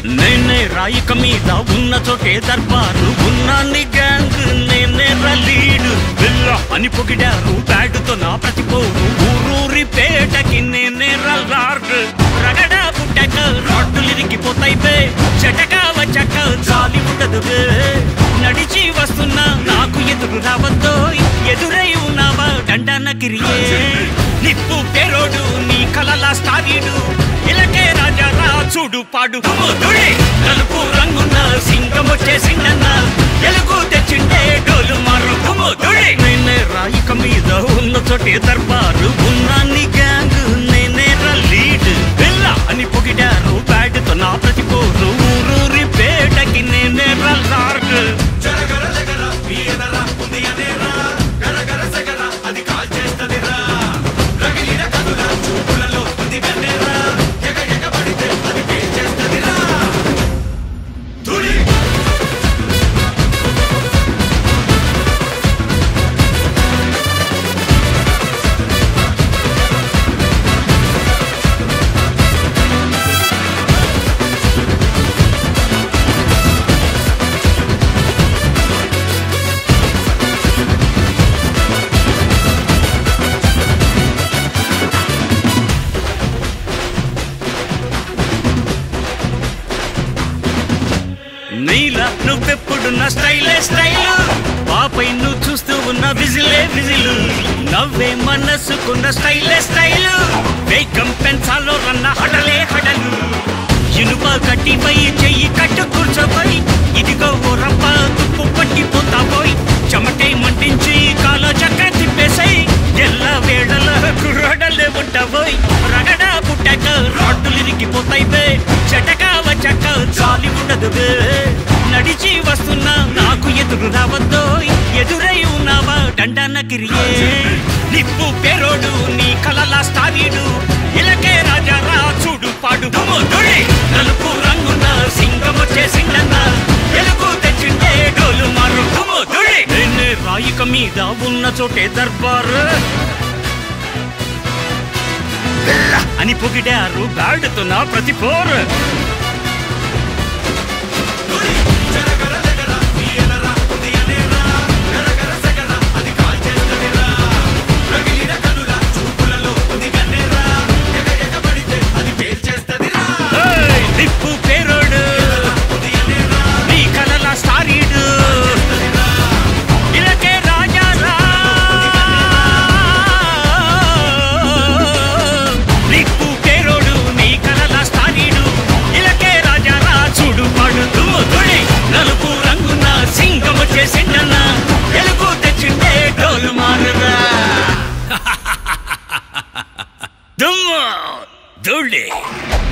నేనే రాయిక మీద ఉన్న చోటే దర్బారు ఉన్నాన్ని గ్యాంగ్ నేనే లీడు బిల్ల అని పొగిడారు బ్యాడుతో నా ప్రతిపోరు ఊరూరి పేటకి నేనే లార్డ్ రగడా పుట్టక రాడ్డులు ఇరిగిపోతాయి బే చెటక వచ్చాక చాలి ఉండదు బే నడిచి వస్తున్నా నాకు ఎదురు రావద్దో ఎదురై ఉన్నావా దండన గిరియే నిప్పు పేరోడు నీ కలల స్టారీడు ఇలకే రాజా రా చూడు పాడు దుడి నలుపు రంగున్న సింగం వచ్చేసిందన్న ఎలుగు తెచ్చిండే డోలు మారు దుడి నేనే రాయిక మీద ఉన్న చోటే దర్బారు ఉన్నాన్ని గ్యాంగ్ నేనే లీడ్ పిల్ల అని పొగిడారు బ్యాడ్తో నా ప్రతిపోరు ఊరూరి పేటకి నేనే లార్డ్ నీలా నువ్వెప్పుడు నా స్టైలే స్టైల్ పాపై నువ్వు చూస్తూ ఉన్న విజిలే విజిలు నవ్వే మనసుకున్న స్టైలే స్టైల్ వేగం పెంచాలో రన్న హడలే హడలు ఇనుప కట్టిపై చెయ్యి కట్టు కూర్చోపోయి ఇదిగో ఓ రప్ప తుప్పు పట్టిపోతాపోయి చెమటై మంటించి కాలో చక్క తిప్పేసాయి ఎల్ల వేళల కుర్రాడలే ఉంటావోయ్ రగడా పుట్టాక రాడ్డులు ఇరిగిపోతాయి బే చెటక వచ్చాక చాలి ఉండదు బే నడిచి వస్తున్నా నాకు ఎదురు రావద్దో ఎదురై ఉన్నావా దండన గిరియే నిప్పు పేరోడు నీ కలల స్టారీడు ఇలకే రాజా రా చూడు పాడు దుడి నలుపు రంగున సింగం వచ్చేసిందన్న ఎలుగు తెచ్చిండే డోలు మారు దుడి నేనే రాయిక మీద ఉన్న చోటే దర్బారు పిల్ల అని పొగిడారు బ్యాడ్తో నా ప్రతి పోరు ఏయ్, నిప్పు పేరోడు నీ కలల స్టారీడు ఇలకే రాజా రా నిప్పు పేరోడు నీ కలల స్టారీడు ఇలకే రాజా రా చూడు పడుతూ తుడి నలుపు రంగున సింగం చేసిండన్న ఎలుగు తెచ్చిండే డోలు మారురా దుమ్ము దుడి